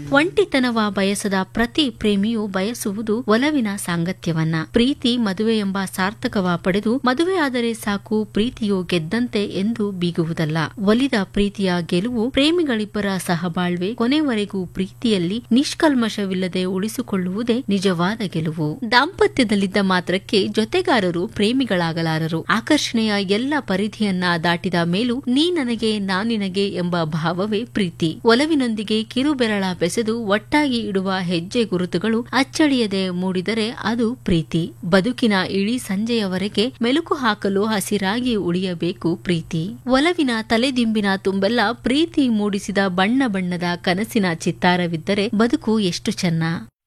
ಒಂಟಿತನವ ಬಯಸದ ಪ್ರತಿ ಪ್ರೇಮಿಯು ಬಯಸುವುದು ಒಲವಿನ ಸಾಂಗತ್ಯವನ್ನ ಪ್ರೀತಿ ಮದುವೆ ಎಂಬ ಸಾರ್ಥಕವ ಪಡೆದು ಮದುವೆಯಾದರೆ ಸಾಕು ಪ್ರೀತಿಯು ಗೆದ್ದಂತೆ ಎಂದು ಬೀಗುವುದಲ್ಲ ಒಲಿದ ಪ್ರೀತಿಯ ಗೆಲುವು ಪ್ರೇಮಿಗಳಿಬ್ಬರ ಸಹಬಾಳ್ವೆ ಕೊನೆವರೆಗೂ ಪ್ರೀತಿಯಲ್ಲಿ ನಿಷ್ಕಲ್ಮಶವಿಲ್ಲದೆ ಉಳಿಸಿಕೊಳ್ಳುವುದೇ ನಿಜವಾದ ಗೆಲುವು ದಾಂಪತ್ಯದಲ್ಲಿದ್ದ ಮಾತ್ರಕ್ಕೆ ಜೊತೆಗಾರರು ಪ್ರೇಮಿಗಳಾಗಲಾರರು ಆಕರ್ಷಣೆಯ ಎಲ್ಲ ಪರಿಧಿಯನ್ನ ದಾಟಿದ ಮೇಲೂ ನೀ ನನಗೆ ನಾನಿನಗೆ ಎಂಬ ಭಾವವೇ ಪ್ರೀತಿ ಒಲವಿನೊಂದಿಗೆ ಕಿರುಬೆರಳ ಬೆಸೆದು ಒಟ್ಟಾಗಿ ಇಡುವ ಹೆಜ್ಜೆ ಗುರುತುಗಳು ಅಚ್ಚಳಿಯದೆ ಮೂಡಿದರೆ ಅದು ಪ್ರೀತಿ ಬದುಕಿನ ಇಡೀ ಸಂಜೆಯವರೆಗೆ ಮೆಲುಕು ಹಾಕಲು ಹಸಿರಾಗಿ ಉಳಿಯಬೇಕು ಪ್ರೀತಿ ಒಲವಿನ ತಲೆದಿಂಬಿನ ತುಂಬೆಲ್ಲ ಪ್ರೀತಿ ಮೂಡಿಸಿದ ಬಣ್ಣ ಬಣ್ಣದ ಕನಸಿನ ಚಿತ್ತಾರವಿದ್ದರೆ ಬದುಕು ಎಷ್ಟು ಚೆನ್ನ